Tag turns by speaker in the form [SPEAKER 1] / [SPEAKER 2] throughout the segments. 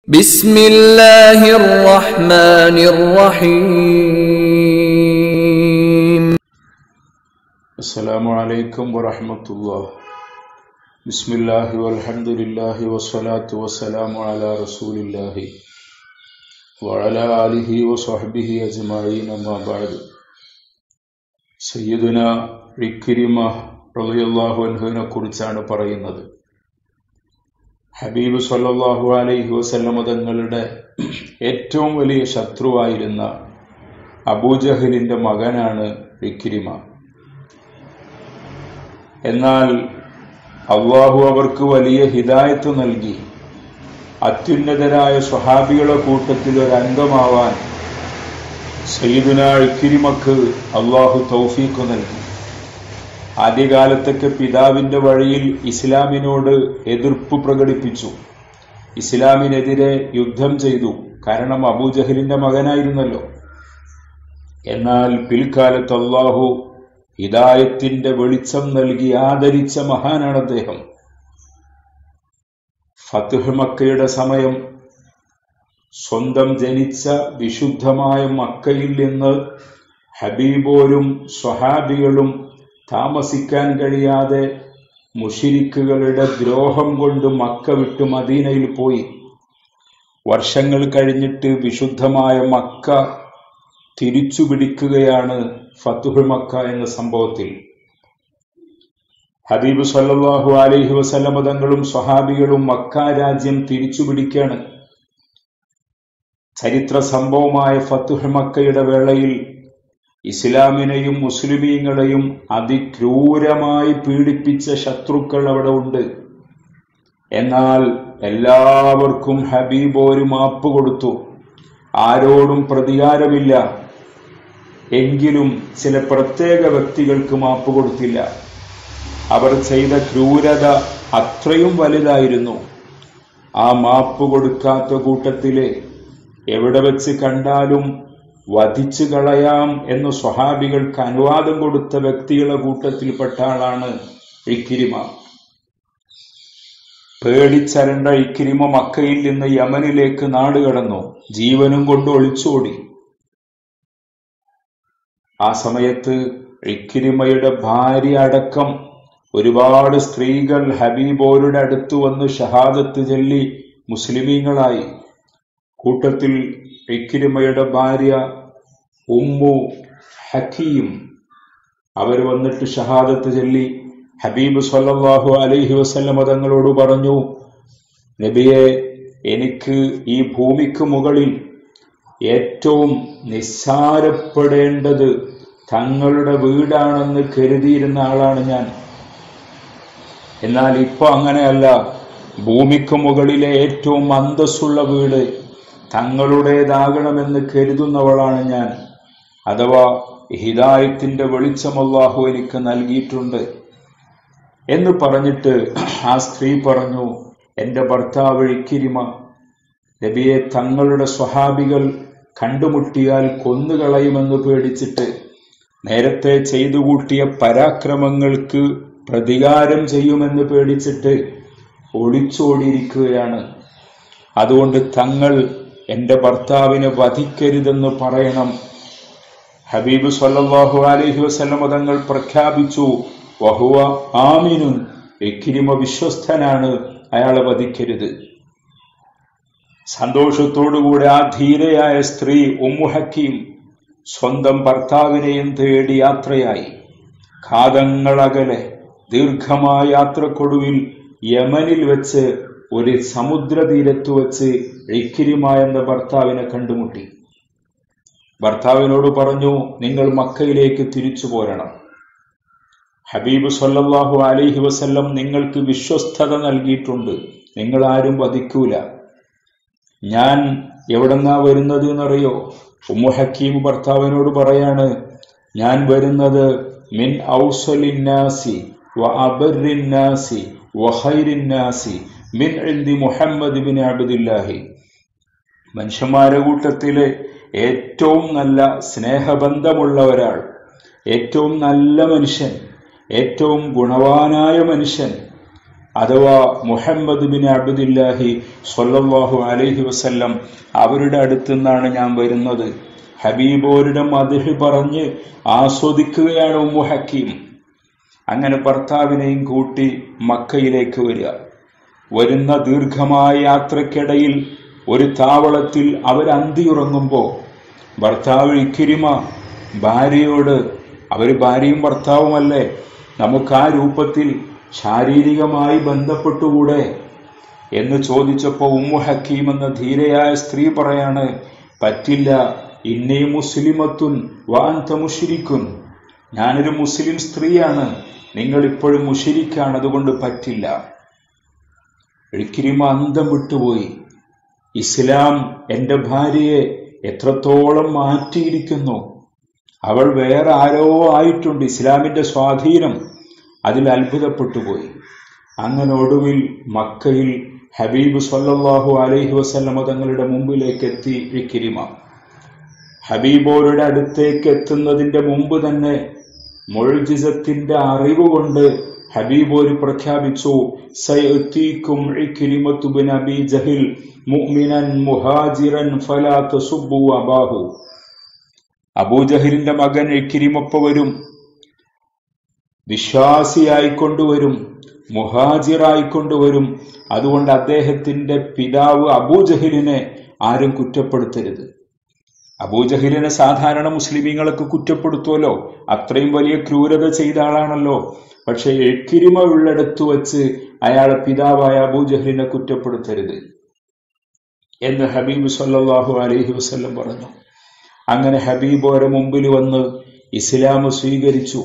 [SPEAKER 1] بسم الله الرحمن الرحيم
[SPEAKER 2] السلام عليكم ورحمة الله بسم الله والحمد لله والصلاة والسلام على رسول الله وعلى آله وصحبه أجمعين أما بعد سيدنا ഇക്രിമ റളിയല്ലാഹു അൻഹുവിനെ കുറിച്ചാണ് പറയുന്നത് ഹബീബ് സല്ലല്ലാഹു അലൈഹി വസല്ലമ തങ്ങളുടെ ഏറ്റവും വലിയ ശത്രുവായിരുന്ന അബൂജഹലിന്റെ മകനാണ് ഇക്രിമ എന്നാൽ അള്ളാഹു അവർക്ക് വലിയ ഹിദായത്ത് നൽകി അത്യുന്നതരായ സ്വഹാബികളുടെ കൂട്ടത്തിൽ ഒരു അംഗമാവാൻ സയ്യിദുന ഇക്കിരിമക്ക് അള്ളാഹു തൗഫീഖ് നൽകി ആദ്യകാലത്തൊക്കെ പിതാവിന്റെ വഴിയിൽ ഇസ്ലാമിനോട് എതിർപ്പ് പ്രകടിപ്പിച്ചു ഇസ്ലാമിനെതിരെ യുദ്ധം ചെയ്തു കാരണം അബൂജഹലിന്റെ മകനായിരുന്നല്ലോ എന്നാൽ പിൽക്കാലത്ത് അള്ളാഹു ഹിദായത്തിന്റെ വെളിച്ചം നൽകി ആദരിച്ച മഹാനാണ് അദ്ദേഹം ഫത്തുഹ് മക്കയുടെ സമയം സ്വന്തം ജനിച്ച വിശുദ്ധമായ മക്കയിൽ നിന്ന് ഹബീബോരും സ്വഹാബികളും താമസിക്കാൻ കഴിയാതെ മുഷിരിക്കുകളുടെ ദ്രോഹം കൊണ്ട് മക്ക വിട്ട് മദീനയിൽ പോയി വർഷങ്ങൾ കഴിഞ്ഞിട്ട് വിശുദ്ധമായ മക്ക തിരിച്ചു പിടിക്കുകയാണ് ഫത്തുഹുൽ മക്ക എന്ന സംഭവത്തിൽ ഹബീബ് സല്ലല്ലാഹു അലൈഹി വസല്ലമ തങ്ങളും സ്വഹാബികളും മക്ക രാജ്യം തിരിച്ചു പിടിക്കാണ് ചരിത്ര സംഭവമായ ഫത്തുഹ് മക്കയുടെ വേളയിൽ ഇസ്ലാമിനെയും മുസ്ലിമീങ്ങളെയും അതിക്രൂരമായി പീഡിപ്പിച്ച ശത്രുക്കൾ അവിടെ ഉണ്ട് എന്നാൽ എല്ലാവർക്കും ഹബീബ് ഒരു മാപ്പ് കൊടുത്തു ആരോടും പ്രതികാരമില്ല എങ്കിലും ചില പ്രത്യേക വ്യക്തികൾക്ക് മാപ്പ് കൊടുത്തില്ല അവർ ചെയ്ത ക്രൂരത അത്രയും വലുതായിരുന്നു ആ മാപ്പ് കൊടുക്കാത്ത കൂട്ടത്തില് എവിടെ വെച്ച് കണ്ടാലും വധിച്ചു കളയാം എന്ന് സ്വഹാബികൾക്ക് അനുവാദം കൊടുത്ത വ്യക്തികളുടെ കൂട്ടത്തിൽപ്പെട്ട ആളാണ് ഇക്കിരിമ പേടിച്ചരണ്ട ഇക്കിരിമ മക്കയിൽ നിന്ന് യമനിലേക്ക് നാട് കടന്നു ജീവനും കൊണ്ട് ഒളിച്ചോടി ആ സമയത്ത് ഇക്കിരിമയുടെ ഭാര്യ അടക്കം ഒരുപാട് സ്ത്രീകൾ ഹബീബോരുടെ അടുത്ത് വന്ന് ഷഹാദത്ത് ചൊല്ലി മുസ്ലിമീങ്ങളായി കൂട്ടത്തിൽ ഇക്കിരിമയുടെ ഭാര്യ ഉമ്മു ഹക്കീം അവർ വന്നിട്ട് ഷഹാദത്ത് ചൊല്ലി ഹബീബ് സല്ലല്ലാഹു അലൈഹി വസല്ലമ തങ്ങളോട് പറഞ്ഞു നബിയെ എനിക്ക് ഈ ഭൂമിക്ക് മുകളിൽ ഏറ്റവും നിസ്സാരപ്പെടേണ്ടത് തങ്ങളുടെ വീടാണെന്ന് കരുതിയിരുന്ന ആളാണ് ഞാൻ എന്നാൽ ഇപ്പൊ അങ്ങനെയല്ല ഭൂമിക്ക് മുകളിലെ ഏറ്റവും അന്തസ്സുള്ള വീട് തങ്ങളുടേതാകണമെന്ന് കരുതുന്നവളാണ് ഞാൻ അഥവാ ഹിദായത്തിന്റെ വെളിച്ചം അള്ളാഹു എനിക്ക് നൽകിയിട്ടുണ്ട് എന്ന് പറഞ്ഞിട്ട് ആ സ്ത്രീ പറഞ്ഞു എന്റെ ഭർത്താവ് ഇക്കിരിമ നബിയെ തങ്ങളുടെ സ്വഹാബികൾ കണ്ടുമുട്ടിയാൽ കൊന്നുകളയുമെന്ന് പേടിച്ചിട്ട് നേരത്തെ ചെയ്തു കൂട്ടിയ പരാക്രമങ്ങൾക്ക് പ്രതികാരം ചെയ്യുമെന്ന് പേടിച്ചിട്ട് ഒളിച്ചോടിയിരിക്കുകയാണ് അതുകൊണ്ട് തങ്ങൾ എന്റെ ഭർത്താവിനെ വധിക്കരുതെന്ന് പറയണം ഹബീബ് സല്ലല്ലാഹു അലൈഹി വസല്ലമ തങ്ങൾ പ്രഖ്യാപിച്ചു വഹുവ ആമിനുൻ ഇക്കിരിമ വിശ്വസ്തനാണ് അയാളെ വധിക്കരുത് സന്തോഷത്തോടുകൂടെ ആ ധീരയായ സ്ത്രീ ഉമ്മു ഹക്കീം സ്വന്തം ഭർത്താവിനെയും തേടി യാത്രയായി കാതങ്ങളകലെ ദീർഘമായ യാത്രക്കൊടുവിൽ യമനിൽ വെച്ച് ഒരു സമുദ്രതീരത്ത് വെച്ച് ഇക്കിരിമ എന്ന ഭർത്താവിനെ കണ്ടുമുട്ടി ഭർത്താവിനോട് പറഞ്ഞു നിങ്ങൾ മക്കയിലേക്ക് തിരിച്ചു പോരണം ഹബീബ് സല്ലല്ലാഹു അലൈഹി വസല്ലം നിങ്ങൾക്ക് വിശ്വസ്തത നൽകിയിട്ടുണ്ട് നിങ്ങൾ ആരും വധിക്കൂല ഞാൻ എവിടെന്നാ വരുന്നത് എന്നറിയോ ഉമ്മു ഹക്കീം ഭർത്താവിനോട് പറയാണ് ഞാൻ വരുന്നത് മിൻ ഔസലിന്നാസി വ അബറിന്നാസി വ ഖൈറിന്നാസി മിൻ ഇന്ദി മുഹമ്മദ് ബിൻ അബ്ദുല്ലാഹി മനുഷ്യന്മാരെ കൂട്ടത്തിലെ ഏറ്റവും നല്ല സ്നേഹബന്ധമുള്ള ഒരാൾ ഏറ്റവും നല്ല മനുഷ്യൻ ഏറ്റവും ഗുണവാനായ മനുഷ്യൻ അഥവാ മുഹമ്മദ് ബിൻ അബ്ദുല്ലാഹി സ്വല്ലല്ലാഹു അലൈഹി വസല്ലം അവരുടെ അടുത്ത് നിന്നാണ് ഞാൻ വരുന്നത് ഹബീബോരുടെ മതിഹ് പറഞ്ഞ് ആസ്വദിക്കുകയാണ് ഉമ്മു ഹക്കീം അങ്ങനെ ഭർത്താവിനെയും കൂട്ടി മക്കയിലേക്ക് വരിക വരുന്ന ദീർഘമായ യാത്രക്കിടയിൽ ഒരു താവളത്തിൽ അവർ അന്തിയുറങ്ങുമ്പോൾ ഭർത്താവ് ഇക്കിരിമ ഭാര്യയോട് അവർ ഭാര്യയും ഭർത്താവുമല്ലേ നമുക്ക് ആ രൂപത്തിൽ ശാരീരികമായി ബന്ധപ്പെട്ടുകൂടെ എന്ന് ചോദിച്ചപ്പോൾ ഉമ്മു ഹക്കീം എന്ന ധീരയായ സ്ത്രീ പറയാണ് പറ്റില്ല ഇന്നേ മുസ്ലിമത്തുൻ വാന്ത മുഷിരിക്കുൻ ഞാനൊരു മുസ്ലിം സ്ത്രീയാണ് നിങ്ങൾ ഇപ്പോഴും മുഷിരിക്കാണ് അതുകൊണ്ട് പറ്റില്ല ഇക്കിരിമ അന്തം വിട്ടുപോയി ഇസ്ലാം എന്റെ ഭാര്യയെ എത്രത്തോളം മാറ്റിയിരിക്കുന്നു അവൾ വേറെ ആരോ ആയിട്ടുണ്ട് ഇസ്ലാമിന്റെ സ്വാധീനം അതിൽ അത്ഭുതപ്പെട്ടുപോയി അങ്ങനെ ഒടുവിൽ മക്കയിൽ ഹബീബ് സല്ലല്ലാഹു അലൈഹി വസല്ലമ തങ്ങളുടെ മുമ്പിലേക്ക് എത്തി ഇക്കിരിമ ഹബീബോരുടെ അടുത്തേക്ക് എത്തുന്നതിന്റെ മുമ്പ് തന്നെ മൊഴിജിസത്തിന്റെ അറിവ് കൊണ്ട് ഹബീബോര് പ്രഖ്യാപിച്ചു സയഅതീക്കും ഇക്രിമത്തു ബിൻ അബി ജഹിൽ മുഅ്മിനൻ മുഹാജിറൻ ഫലാ തസുബ്ബു അബാഹു അബൂജഹിലിന്റെ മകൻ ഇക്രിമപ്പ വരും വിശ്വാസിയായിക്കൊണ്ടുവരും മുഹാജിറായിക്കൊണ്ടുവരും അതുകൊണ്ട് അദ്ദേഹത്തിന്റെ പിതാവ് അബൂജഹിലിനെ ആരും കുറ്റപ്പെടുത്തരുത് അബൂജഹിലിനെ സാധാരണ മുസ്ലിമീങ്ങളൊക്കെ കുറ്റപ്പെടുത്തുമല്ലോ അത്രയും വലിയ ക്രൂരത ചെയ്ത ആളാണല്ലോ പക്ഷെ എക്കിരിമ ഉള്ളിടത്ത് വെച്ച് അയാളെ പിതാവായ അബൂജഹലിനെ കുറ്റപ്പെടുത്തരുത് എന്ന് ഹബീബ് സല്ലല്ലാഹു അലൈഹി വസല്ലം പറഞ്ഞു അങ്ങനെ ഹബീബ് ഓരെ മുമ്പിൽ വന്ന് ഇസ്ലാം സ്വീകരിച്ചു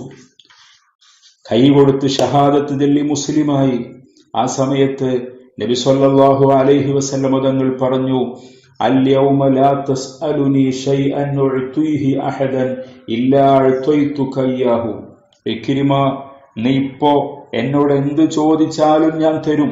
[SPEAKER 2] കൈ കൊടുത്ത് ഷഹാദത്ത് ചൊല്ലി മുസ്ലിമായി ആ സമയത്ത് നബി സല്ലല്ലാഹു അലൈഹി വസല്ലം തങ്ങൾ പറഞ്ഞു اليوم لا تسألني شيئا أعطيه أحدا إلا أعطيتك إياه ഇക്കിരിമ നീ ഇപ്പോ എന്നോട് എന്ത് ചോദിച്ചാലും ഞാൻ തരും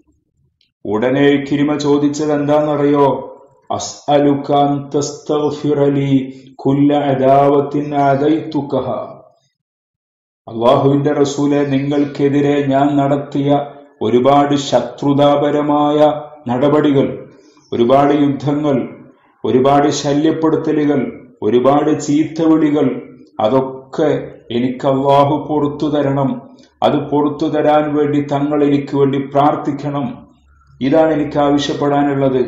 [SPEAKER 2] ഉടനെ ഇക്കിരിമ ചോദിച്ചത് എന്താണെന്നറിയോ അസ്അലുക അൻ തസ്തഗ്ഫിറ ലി കുല്ല അദാവത്തിൻ അദൈതുകഹ അള്ളാഹുവിന്റെ റസൂലെ നിങ്ങൾക്കെതിരെ ഞാൻ നടത്തിയ ഒരുപാട് ശത്രുതാപരമായ നടപടികൾ ഒരുപാട് യുദ്ധങ്ങൾ ഒരുപാട് ശല്യപ്പെടുത്തലുകൾ ഒരുപാട് ചീത്തവിളികൾ അതൊക്കെ എനിക്ക് അള്ളാഹു പൊറത്തു തരണം അത് പൊറത്തു തരാൻ വേണ്ടി തങ്ങൾ എനിക്ക് വേണ്ടി പ്രാർത്ഥിക്കണം ഇതാണ് എനിക്ക് ആവശ്യപ്പെടാനുള്ളത്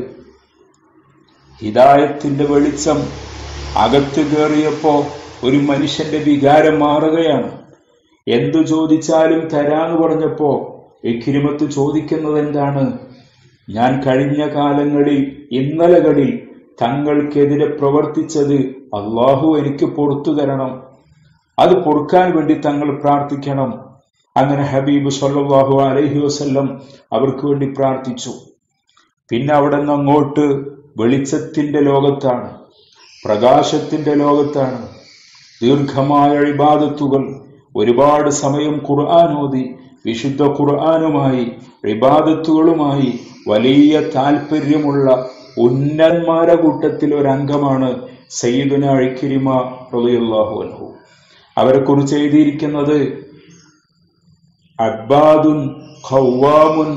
[SPEAKER 2] ഹിദായത്തിന്റെ വെളിച്ചം അകത്ത് കയറിയപ്പോ ഒരു മനുഷ്യന്റെ വികാരം മാറുകയാണ് എന്തു ചോദിച്ചാലും തരാന്ന് പറഞ്ഞപ്പോ എക്കിരിമത്ത് ചോദിക്കുന്നത് എന്താണ് ഞാൻ കഴിഞ്ഞ കാലങ്ങളിൽ ഇന്നലകളിൽ തങ്ങൾക്കെതിരെ പ്രവർത്തിച്ചത് അള്ളാഹു എനിക്ക് പൊറത്തു തരണം അത് പൊറുക്കാൻ വേണ്ടി തങ്ങൾ പ്രാർത്ഥിക്കണം അങ്ങനെ ഹബീബ് സല്ലല്ലാഹു അലൈഹി വസല്ലം അവർക്ക് വേണ്ടി പ്രാർത്ഥിച്ചു പിന്നെ അവിടെ നിന്ന് അങ്ങോട്ട് വെളിച്ചത്തിന്റെ ലോകത്താണ് പ്രകാശത്തിന്റെ ലോകത്താണ് ദീർഘമായ ഇബാദത്തുകൾ ഒരുപാട് സമയം ഖുർആൻ ഓതി വിശുദ്ധ ഖുർആനുമായി ഇബാദത്തുകളുമായി വലിയ താല്പര്യമുള്ള ഉന്നന്മാര കൂട്ടത്തിൽ ഒരു അംഗമാണ് സയ്യിദുന അഴിക്കിരിമ റളിയല്ലാഹു അൻഹു അവരെ കുറിച്ച് എഴുതിയിരിക്കുന്നത് അബ്ബാദുൻ ഖവ്വാമുൻ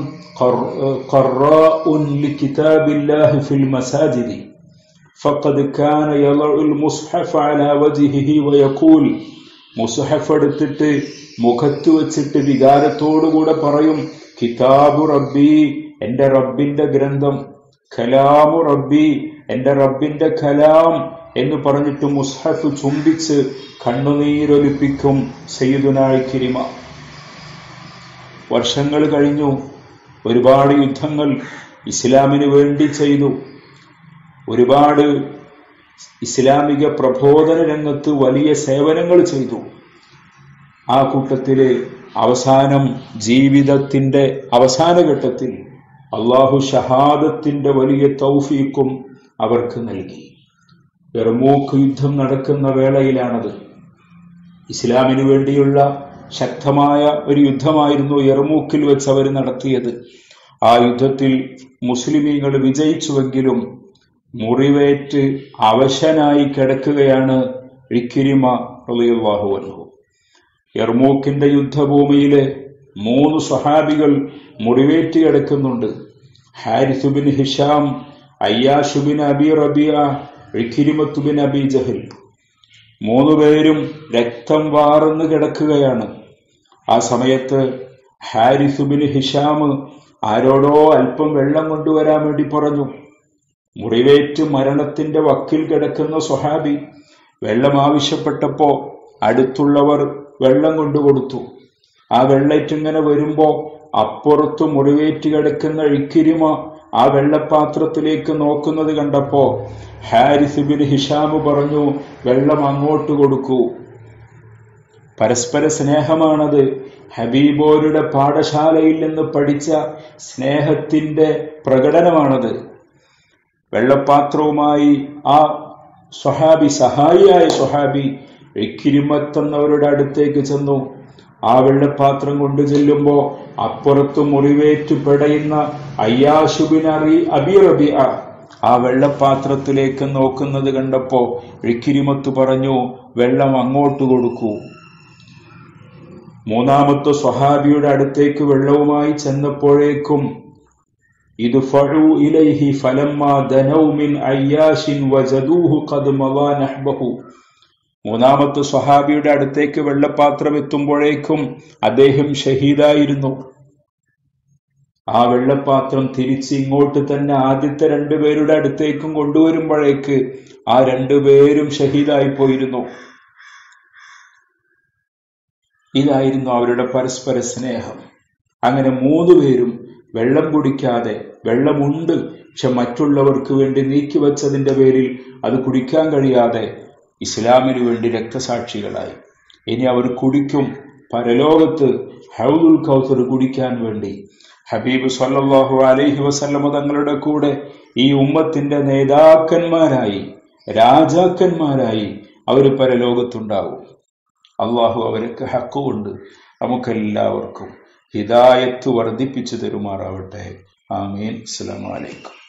[SPEAKER 2] ഖറാഉൻ ലികിതാബില്ലാഹി ഫിൽ മസാജിദി فقد كان يضع المصحف على وجهه ويقول മുസ്ഹഫ് എടുത്തിട്ട് മുഖത്ത് വെച്ചിട്ട് വികാരത്തോടുകൂടെ പറയും കിതാബു റബ്ബി എന്റെ റബ്ബിന്റെ ഗ്രന്ഥം കലാമു റബ്ബി എന്റെ റബ്ബിന്റെ കലാം എന്ന് പറഞ്ഞിട്ട് മുസ്ഹഫ് ചുംബിച്ച് കണ്ണുനീരൊലിപ്പിക്കും സയ്യിദുനാൾ കിരിമ വർഷങ്ങൾ കഴിഞ്ഞു ഒരുപാട് യുദ്ധങ്ങൾ ഇസ്ലാമിന് വേണ്ടി ചെയ്തു ഒരുപാട് ഇസ്ലാമിക പ്രബോധന രംഗത്ത് വലിയ സേവനങ്ങൾ ചെയ്തു ആ കൂട്ടത്തില് അവസാനം ജീവിതത്തിന്റെ അവസാന ഘട്ടത്തിൽ അള്ളാഹു ഷഹാദത്തിന്റെ വലിയ തൗഫീക്കും അവർക്ക് നൽകി എർമൂക്ക് യുദ്ധം നടക്കുന്ന വേളയിലാണത് ഇസ്ലാമിന് വേണ്ടിയുള്ള ശക്തമായ ഒരു യുദ്ധമായിരുന്നു എർമൂക്കിൽ വെച്ച് അവർ നടത്തിയത് ആ യുദ്ധത്തിൽ മുസ്ലിമീങ്ങൾ വിജയിച്ചുവെങ്കിലും മുറിവേറ്റ് അവശനായി കിടക്കുകയാണ് ഇക്കിരിമ റളിയല്ലാഹു അൻഹു എർമൂക്കിന്റെ യുദ്ധഭൂമിയില് മൂന്ന് സ്വഹാബികൾ മുറിവേറ്റ് കിടക്കുന്നുണ്ട് ഹാരിസുബിൻ ഹിഷാം അയ്യാഷുബിൻ അബി റബിയ ഇഖിരിമത്തുബിൻ അബി ജഹൽ മൂന്നുപേരും രക്തം വാർന്ന് കിടക്കുകയാണ് ആ സമയത്ത് ഹാരിസുബിൻ ഹിഷാം ആരോടോ അല്പം വെള്ളം കൊണ്ടുവരാൻ വേണ്ടി പറഞ്ഞു മുറിവേറ്റ് മരണത്തിന്റെ വക്കിൽ കിടക്കുന്ന സ്വഹാബി വെള്ളം ആവശ്യപ്പെട്ടപ്പോ അടുത്തുള്ളവർ വെള്ളം കൊണ്ടുകൊടുത്തു ആ വെള്ളറ്റിങ്ങനെ വരുമ്പോ അപ്പുറത്ത് മുറിവേറ്റ് കിടക്കുന്ന ഇക്കിരിമ ആ വെള്ളപാത്രത്തിലേക്ക് നോക്കുന്നത് കണ്ടപ്പോ ഹാരിസ് ബിൻ ഹിഷാമ് പറഞ്ഞു വെള്ളം അങ്ങോട്ട് കൊടുക്കൂ പരസ്പര സ്നേഹമാണത് ഹബീബോരുടെ പാഠശാലയിൽ നിന്ന് പഠിച്ച സ്നേഹത്തിന്റെ പ്രകടനമാണത് വെള്ളപ്പാത്രവുമായി ആ സ്വഹാബി സഹായിയായ സ്വഹാബി ഇക്കിരിമത്തെന്നവരുടെ അടുത്തേക്ക് ചെന്നു ആ വെള്ളപ്പാത്രം കൊണ്ടു ചെല്ലുമ്പോ അപ്പുറത്ത് മുറിവേറ്റ് പിടയുന്ന അയ്യാശുബിൻ അറി അബിറബി ആ വെള്ളപ്പാത്രത്തിലേക്ക് നോക്കുന്നത് കണ്ടപ്പോ ഇക്കിരിമത്ത് പറഞ്ഞു വെള്ളം അങ്ങോട്ട് കൊടുക്കൂ മൂന്നാമത്തെ സ്വഹാബിയുടെ അടുത്തേക്ക് വെള്ളവുമായി ചെന്നപ്പോഴേക്കും ഇത് ഫഴു ഇലൈഹി ഫലമ്മ ദനൗമിൻ അയ്യാഷിൻ വജദൂഹു ഖദ് മവാ നഹ്ബഹു മൂന്നാമത്തെ സ്വഹാബിയുടെ അടുത്തേക്ക് വെള്ളപ്പാത്രം എത്തുമ്പോഴേക്കും അദ്ദേഹം ഷഹീദായിരുന്നു ആ വെള്ളപ്പാത്രം തിരിച്ച് ഇങ്ങോട്ട് തന്നെ ആദ്യത്തെ രണ്ടുപേരുടെ അടുത്തേക്കും കൊണ്ടുവരുമ്പോഴേക്ക് ആ രണ്ടുപേരും ഷഹീദായി പോയിരുന്നു ഇതായിരുന്നു അവരുടെ പരസ്പര സ്നേഹം അങ്ങനെ മൂന്നു പേരും വെള്ളം കുടിക്കാതെ വെള്ളമുണ്ട് പക്ഷെ മറ്റുള്ളവർക്ക് വേണ്ടി നീക്കിവച്ചതിന്റെ പേരിൽ അത് കുടിക്കാൻ കഴിയാതെ ഇസ്ലാമിനു വേണ്ടി രക്തസാക്ഷികളായി ഇനി അവർ കുടിക്കും പരലോകത്ത് ഹൗദുൽ കൗസർ കുടിക്കാൻ വേണ്ടി ഹബീബ് സല്ലല്ലാഹു അലൈഹി വസല്ലമ തങ്ങളുടെ കൂടെ ഈ ഉമ്മത്തിന്റെ നേതാക്കന്മാരായി രാജാക്കന്മാരായി അവർ പരലോകത്തുണ്ടാവും അള്ളാഹു അവർക്ക് ഹക്കുകൊണ്ട് നമുക്കെല്ലാവർക്കും ഹിദായത്ത് വർദ്ധിപ്പിച്ചു തരുമാറാവട്ടെ ആമീൻ അസ്സലാമു അലൈക്കും